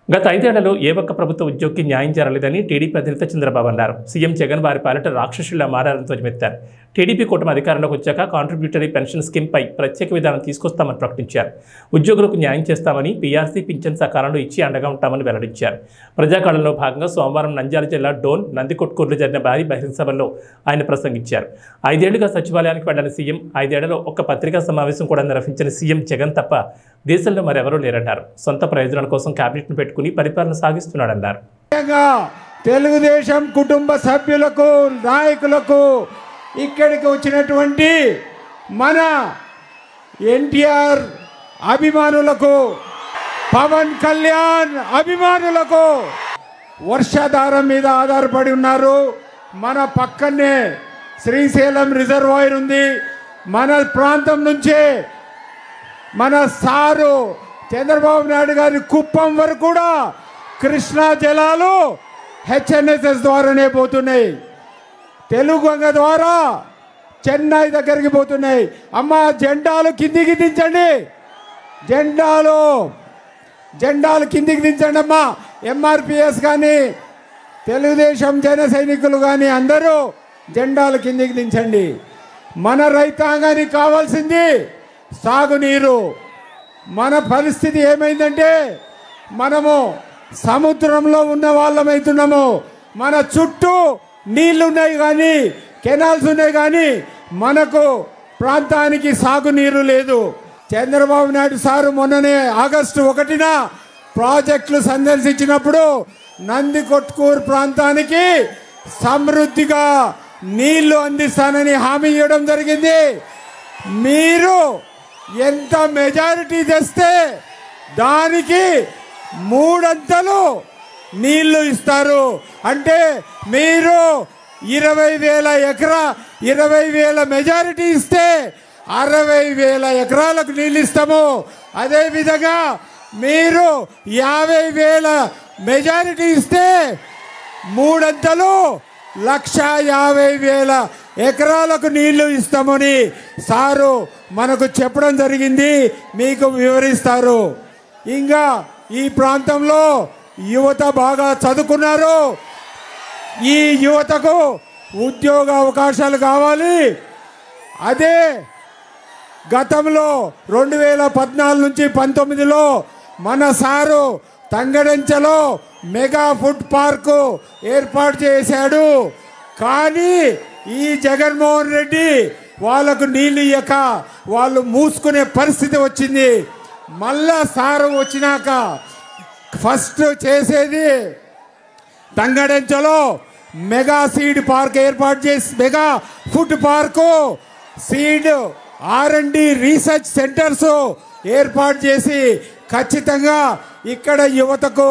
గత ఐదేళ్లలో ఏ ఒక్క ప్రభుత్వ ఉద్యోగికి న్యాయం జరగలేదని టీడీపీ అధినేత చంద్రబాబు అన్నారు సీఎం జగన్ వారి పాలిట రాక్షసులా మారారని ధ్వజమెత్తారు టీడీపీ కూటమి అధికారంలోకి వచ్చాక కాంట్రిబ్యూటరీ పెన్షన్ స్కీమ్పై ప్రత్యేక విధానం తీసుకొస్తామని ప్రకటించారు ఉద్యోగులకు న్యాయం చేస్తామని పీఆర్సీ పింఛన్ సకాలంలో ఇచ్చి అండగా ఉంటామని వెల్లడించారు ప్రజాకాలంలో భాగంగా సోమవారం నంద్యాల జిల్లా డోన్ నందికొట్కూరులో జరిగిన భారీ బహిరంగ సభల్లో ఆయన ప్రసంగించారు ఐదేళ్లుగా సచివాలయానికి వెళ్లని సీఎం ఐదేళ్లలో ఒక్క పత్రికా సమావేశం కూడా నిర్వహించిన సీఎం జగన్ తప్ప దేశంలో మరెవరూ లేరన్నారు సొంత ప్రయోజనాల కోసం కేబినెట్ను పెట్టుకుని పరిపాలన సాగిస్తున్నాడన్నారు ముఖ్యంగా తెలుగుదేశం కుటుంబ సభ్యులకు నాయకులకు ఇక్కడికి వచ్చినటువంటి మన ఎన్టీఆర్ అభిమానులకు పవన్ కళ్యాణ్ అభిమానులకు వర్షాధారం మీద ఆధారపడి ఉన్నారు మన పక్కనే శ్రీశైలం రిజర్వాయర్ ఉంది మన ప్రాంతం నుంచే మన సారు చంద్రబాబు నాయుడు గారి కుప్పం వరకు కూడా కృష్ణా జలాలు హెచ్ఎన్ఎస్ఎస్ ద్వారానే పోతున్నాయి తెలుగు గంగ ద్వారా చెన్నై దగ్గరికి పోతున్నాయి అమ్మ జెండాలు కిందికి దించండి జెండాలు జెండాలు కిందికి దించండి అమ్మా ఎంఆర్పిఎస్ కానీ తెలుగుదేశం జన సైనికులు కానీ అందరూ జెండాలు కిందికి దించండి మన రైతాంగానికి కావాల్సింది సాగునీరు మన పరిస్థితి ఏమైందంటే మనము సముద్రంలో ఉన్న వాళ్ళమైతున్నాము మన చుట్టూ నీళ్లు ఉన్నాయి కానీ కెనాల్స్ ఉన్నాయి కానీ మనకు ప్రాంతానికి సాగునీరు లేదు చంద్రబాబు నాయుడు సారు మొన్ననే ఆగస్టు ఒకటిన ప్రాజెక్టులు సందర్శించినప్పుడు నంది కొట్కూరు ప్రాంతానికి సమృద్ధిగా నీళ్లు అందిస్తానని హామీ ఇవ్వడం జరిగింది మీరు ఎంత మెజారిటీ తెస్తే దానికి మూడంతలు నీళ్లు ఇస్తారు అంటే మీరు ఇరవై వేల ఎకరా ఇరవై వేల మెజారిటీ ఇస్తే అరవై వేల ఎకరాలకు నీళ్ళు ఇస్తాము అదేవిధంగా మీరు యాభై వేల మెజారిటీ ఇస్తే మూడంతలు లక్ష యాభై వేల ఎకరాలకు నీళ్లు ఇస్తామని సారు మనకు చెప్పడం జరిగింది మీకు వివరిస్తారు ఇంకా ఈ ప్రాంతంలో యువత బాగా చదువుకున్నారు ఈ యువతకు ఉద్యోగ అవకాశాలు కావాలి అదే గతంలో రెండు వేల పద్నాలుగు నుంచి పంతొమ్మిదిలో మన సారు తంగడంచలో మెగా ఫుడ్ పార్కు ఏర్పాటు చేశాడు కానీ ఈ జగన్మోహన్ రెడ్డి వాళ్ళకు నీళ్ళు ఇయ్యక వాళ్ళు మూసుకునే పరిస్థితి వచ్చింది మళ్ళా సారు వచ్చినాక ఫస్ట్ చేసేది తంగడంచలో మెగా సీడ్ పార్క్ ఏర్పాటు చేసి mega food park seed R and D research centres ఏర్పాటు చేసి ఖచ్చితంగా ఇక్కడ యువతకు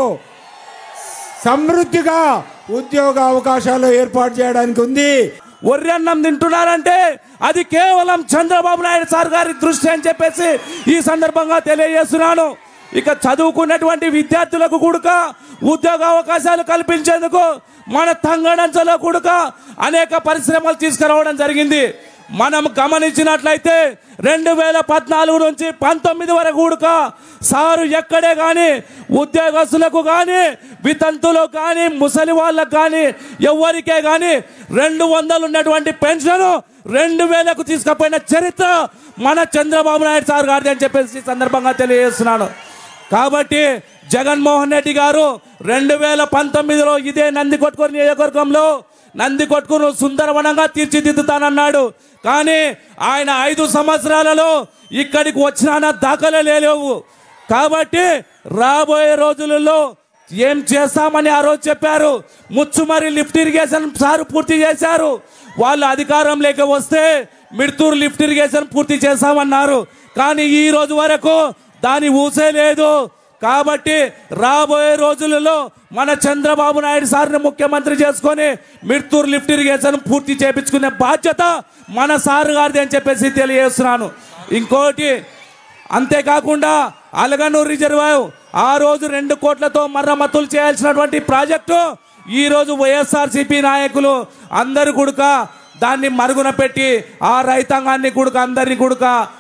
సమృద్ధిగా ఉద్యోగ అవకాశాలు ఏర్పాటు చేయడానికి ఉంది ఒర్రి అన్నం తింటున్నారంటే అది కేవలం చంద్రబాబు నాయుడు సార్ గారి దృష్టి అని చెప్పేసి ఈ సందర్భంగా తెలియజేస్తున్నాను ఇక చదువుకున్నటువంటి విద్యార్థులకు కూడక ఉద్యోగ అవకాశాలు కల్పించేందుకు మన తంగడంచలో కూడక అనేక పరిశ్రమలు తీసుకురావడం జరిగింది మనం గమనించినట్లయితే రెండు వేల పద్నాలుగు నుంచి పంతొమ్మిది వరకు కూడక సారు ఎక్కడే కానీ ఉద్యోగస్తులకు కానీ వితంతులకు కానీ ముసలి వాళ్ళకు కానీ ఎవరికే కానీ రెండు వందలు ఉన్నటువంటి పెన్షన్ రెండు వేలకు తీసుకుపోయిన చరిత్ర మన చంద్రబాబు నాయుడు సార్ గారిది అని చెప్పేసి ఈ సందర్భంగా తెలియజేస్తున్నాను కాబట్టి జగన్మోహన్ రెడ్డి గారు రెండు వేల పంతొమ్మిదిలో ఇదే నంది కొట్టుకొని నియోజకవర్గంలో నంది కొట్టుకుని సుందరవనంగా తీర్చిదిద్దుతానన్నాడు కానీ ఆయన ఐదు సంవత్సరాలలో ఇక్కడికి వచ్చిన దాఖలే లేవు కాబట్టి రాబోయే రోజులలో ఏం చేస్తామని ఆ రోజు చెప్పారు ముచ్చుమరి లిఫ్ట్ ఇరిగేషన్ సార్ పూర్తి చేశారు వాళ్ళు అధికారం లేక వస్తే మిడ్తూరు లిఫ్ట్ ఇరిగేషన్ పూర్తి చేస్తామన్నారు కానీ ఈ రోజు వరకు దాని ఊసే లేదు కాబట్టి రాబోయే రోజులలో మన చంద్రబాబు నాయుడు సార్ని ముఖ్యమంత్రి చేసుకొని మిడ్తూరు లిఫ్ట్ ఇరిగేషన్ పూర్తి చేపించుకునే బాధ్యత మన సార్ గారిది అని చెప్పేసి తెలియజేస్తున్నాను ఇంకోటి అంతేకాకుండా అలగనూరు రిజర్వాయర్ ఆ రోజు రెండు కోట్లతో మరమ్మతులు చేయాల్సినటువంటి ప్రాజెక్టు ఈ రోజు వైఎస్ఆర్సీపీ నాయకులు అందరు కూడక దాన్ని మరుగున పెట్టి ఆ రైతాంగాన్ని కూడక అందరిని కూడక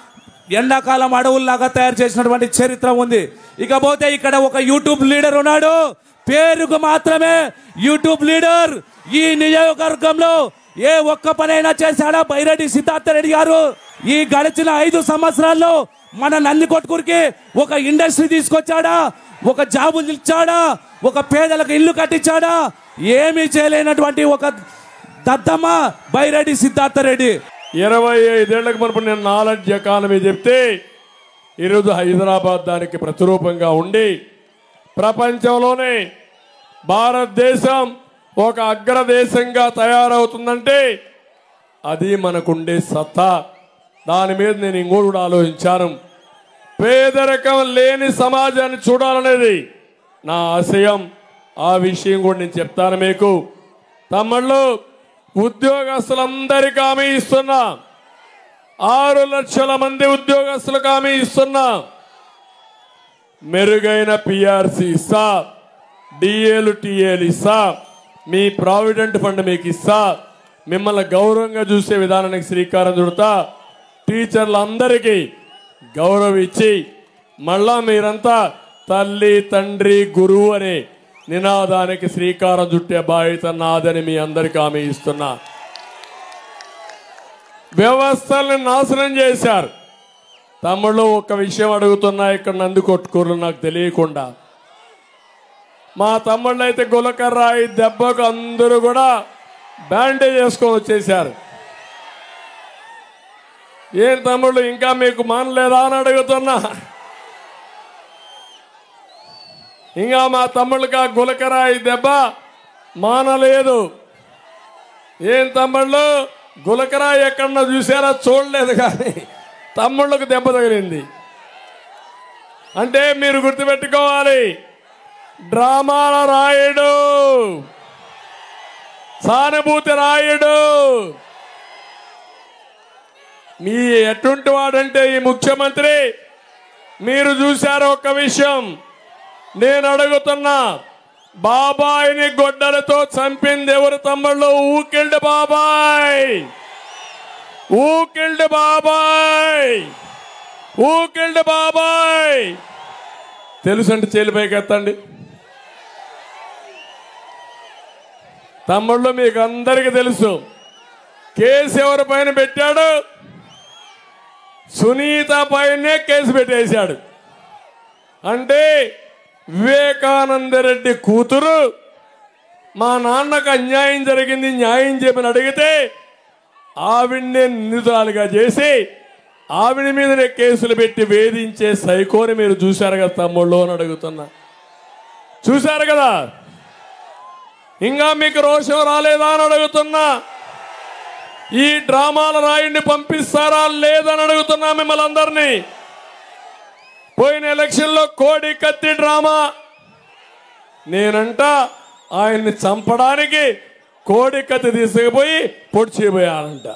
ఎండాకాలం అడవుల్లాగా తయారు చేసినటువంటి చరిత్ర ఉంది ఇకపోతే ఇక్కడ ఒక యూట్యూబ్ లీడర్ ఉన్నాడు పేరుకు మాత్రమే యూట్యూబ్ లీడర్ ఈ నియోజకవర్గంలో ఏ ఒక్క పనైనా చేశాడా బైరెడ్డి సిద్ధార్థ రెడ్డి గారు ఈ గడిచిన ఐదు సంవత్సరాల్లో మన నందికొట్కూరికి ఒక ఇండస్ట్రీ తీసుకొచ్చాడా ఒక జాబులు ఇచ్చాడా ఒక పేదలకు ఇల్లు కట్టించాడా ఏమీ చేయలేనటువంటి ఒక దద్దమ్మ బైరెడ్డి సిద్ధార్థ రెడ్డి ఇరవై ఐదేళ్లకు మనపు నేను నాలెడ్జ్ ఎకానమీ చెప్తే ఈరోజు హైదరాబాద్ దానికి ప్రతిరూపంగా ఉండి ప్రపంచంలోనే భారతదేశం ఒక అగ్రదేశంగా తయారవుతుందంటే అది మనకుండే సత్తా దాని మీద నేను ఇంకోటి కూడా ఆలోచించాను పేదరికం లేని సమాజాన్ని చూడాలనేది నా ఆశయం ఆ విషయం కూడా నేను చెప్తాను మీకు తమ్ముళ్ళు ఉద్యోగస్తులందరికీ హామీ ఇస్తున్నా ఆరు లక్షల మంది ఉద్యోగస్తులకు హామీ ఇస్తున్నా మెరుగైన పిఆర్సి ఇస్తా డిఏలు టీఏలు ఇస్తా మీ ప్రావిడెంట్ ఫండ్ మీకు ఇస్తా మిమ్మల్ని గౌరవంగా చూసే విధానానికి శ్రీకారం చుడతా టీచర్లందరికీ గౌరవం ఇచ్చి మళ్ళా మీరంతా తల్లి తండ్రి గురువు అనే నినాదానికి శ్రీకారం చుట్టే బాధ్యత నాదని మీ అందరికీ హామీ ఇస్తున్నా వ్యవస్థల్ని నాశనం చేశారు తమ్ముళ్ళు ఒక విషయం అడుగుతున్నా ఇక్కడ నంది కొట్టుకోరు నాకు తెలియకుండా మా తమ్ముళ్ళు అయితే గులకర్రాయి దెబ్బకు అందరూ కూడా బ్యాండేజ్ చేసుకొని వచ్చేసారు ఏం తమ్ముళ్ళు ఇంకా మీకు మానలేదా అని అడుగుతున్నా ఇంకా మా తమ్ముళ్ళకి ఆ గులకరాయి దెబ్బ మానలేదు ఏం తమ్ముళ్ళు గులకరాయి ఎక్కడన్నా చూసారా చూడలేదు కానీ తమ్ముళ్ళకు దెబ్బ తగిలింది అంటే మీరు గుర్తుపెట్టుకోవాలి డ్రామాల రాయుడు సానుభూతి రాయుడు మీ ఎటువంటి వాడంటే ఈ ముఖ్యమంత్రి మీరు చూశారు ఒక విషయం నేను అడుగుతున్నా బాబాయిని గొడ్డలతో చంపింది ఎవరు తమ్ముళ్ళు ఊకిల్డ్ బాబాయ్ ఊకిల్డ్ బాబాయ్ ఊకిల్డ్ బాబాయ్ తెలుసు అంటే చేలిపైకి ఎత్తండి తమ్ముళ్ళు మీకు అందరికి తెలుసు కేసు ఎవరి పైన పెట్టాడు సునీత పైనే కేసు పెట్టేశాడు అంటే వివేకానంద రెడ్డి కూతురు మా నాన్నకు అన్యాయం జరిగింది న్యాయం చేయమని అడిగితే ఆవిడ్నే నిందితురాలుగా చేసి ఆవిడ మీదనే కేసులు పెట్టి వేధించే సైకోని మీరు చూశారు కదా తమ్ముళ్ళు అని అడుగుతున్నా చూశారు కదా ఇంకా మీకు రోషం రాలేదా అని అడుగుతున్నా ఈ డ్రామాల రాయిని పంపిస్తారా లేదని అడుగుతున్నా మిమ్మల్ని అందరినీ పోయిన ఎలక్షన్లో కోడి కత్తి డ్రామా నేనంట ఆయన్ని చంపడానికి కోడి కత్తి తీసుకుపోయి పొడి చేయబోయానంట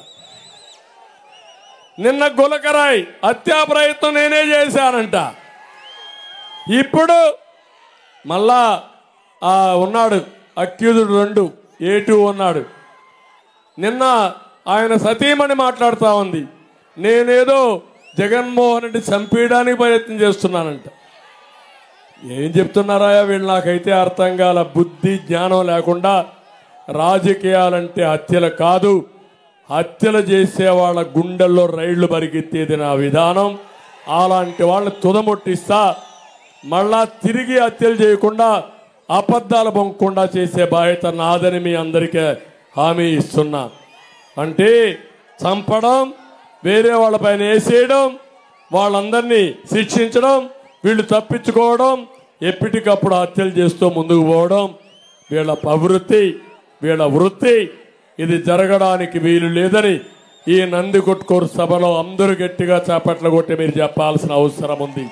నిన్న గులకరాయ్ హత్యా ప్రయత్నం నేనే చేశానంట ఇప్పుడు మళ్ళా ఆ ఉన్నాడు అక్యూజుడు రెండు ఏ టూ ఉన్నాడు నిన్న ఆయన సతీమణి మాట్లాడుతూ ఉంది నేనేదో జగన్మోహన్ రెడ్డి చంపేయడానికి ప్రయత్నం చేస్తున్నానంట ఏం చెప్తున్నారా వీళ్ళు నాకైతే అర్థం కాల బుద్ధి జ్ఞానం లేకుండా రాజకీయాలంటే హత్యలు కాదు హత్యలు చేసే వాళ్ళ గుండెల్లో రైళ్లు పరిగెత్తేది నా విధానం అలాంటి వాళ్ళని తుదముట్టిస్తా మళ్ళా తిరిగి హత్యలు చేయకుండా అబద్ధాలు పొంగకుండా చేసే బాధ్యత నాదని మీ అందరికీ హామీ ఇస్తున్నా అంటే చంపడం వేరే వాళ్ళపైన వేసేయడం వాళ్ళందరినీ శిక్షించడం వీళ్ళు తప్పించుకోవడం ఎప్పటికప్పుడు హత్యలు చేస్తూ ముందుకు పోవడం వీళ్ళ ప్రవృత్తి వీళ్ళ వృత్తి ఇది జరగడానికి వీలు లేదని ఈ నంది కొట్టుకోరు సభలో అందరూ గట్టిగా చేపట్లు కొట్టి మీరు చెప్పాల్సిన అవసరం ఉంది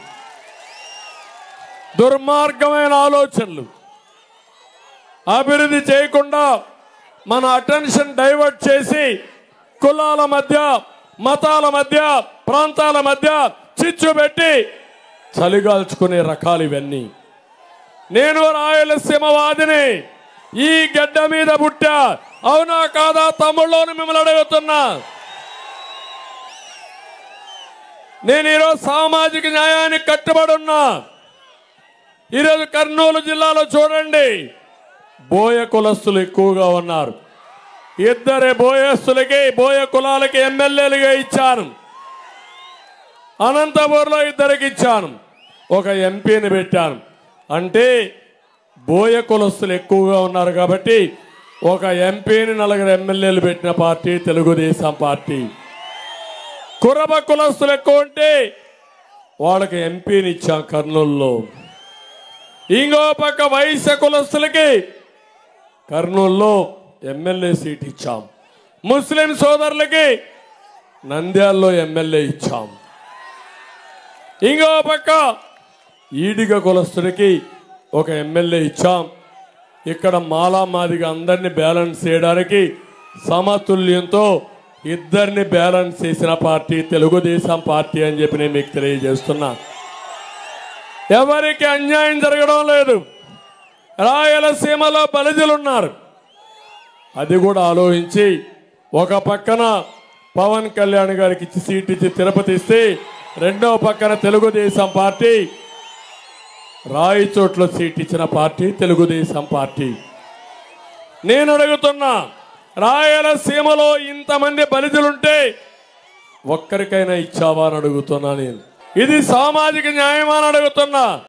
దుర్మార్గమైన ఆలోచనలు అభివృద్ధి చేయకుండా మన అటెన్షన్ డైవర్ట్ చేసి కులాల మధ్య మతాల మధ్య ప్రాంతాల మధ్య చిచ్చు పెట్టి చలిగాల్చుకునే రకాలు ఇవన్నీ నేను రాయలసీమవాదిని ఈ గడ్డ మీద పుట్టా అవునా కాదా తమ్ముళ్ళోని మిమ్మల్ని అడుగుతున్నా నేను ఈరోజు సామాజిక న్యాయానికి కట్టుబడి ఉన్నా ఈరోజు కర్నూలు జిల్లాలో చూడండి బోయ కులస్తులు ఎక్కువగా ఉన్నారు ఇద్దరే బోయస్తులకి బోయ కులాలకి ఎమ్మెల్యేలుగా ఇచ్చాను అనంతపూర్లో ఇద్దరికి ఇచ్చాను ఒక ఎంపీని పెట్టాను అంటే బోయ కులస్తులు ఎక్కువగా ఉన్నారు కాబట్టి ఒక ఎంపీని నలుగురు ఎమ్మెల్యేలు పెట్టిన పార్టీ తెలుగుదేశం పార్టీ కురబ కులస్తులు ఎక్కువ ఉంటే వాళ్ళకి ఎంపీని ఇచ్చాం కర్నూలులో ఇంకో పక్క వైశ్య కులస్తులకి కర్నూలులో ఎమ్మెల్యే సీట్ ఇచ్చాం ముస్లిం సోదరులకి నంద్యాలలో ఎమ్మెల్యే ఇచ్చాం ఇంకో పక్క ఈడిగ కులస్తుడికి ఒక ఎమ్మెల్యే ఇచ్చాం ఇక్కడ మాలా మాదిగా అందరినీ బ్యాలెన్స్ చేయడానికి సమతుల్యంతో ఇద్దరిని బ్యాలెన్స్ చేసిన పార్టీ తెలుగుదేశం పార్టీ అని చెప్పి నేను మీకు తెలియజేస్తున్నా ఎవరికి అన్యాయం జరగడం లేదు రాయలసీమలో బలిజలు ఉన్నారు అది కూడా ఆలోచించి ఒక పక్కన పవన్ కళ్యాణ్ గారికి ఇచ్చి సీట్ ఇచ్చి తిరుపతి ఇస్తే రెండో పక్కన తెలుగుదేశం పార్టీ రాయచోట్ల సీట్ ఇచ్చిన పార్టీ తెలుగుదేశం పార్టీ నేను అడుగుతున్నా రాయలసీమలో ఇంతమంది బలిజలుంటే ఒక్కరికైనా ఇచ్చావా అని అడుగుతున్నా నేను ఇది సామాజిక న్యాయమా అని అడుగుతున్నా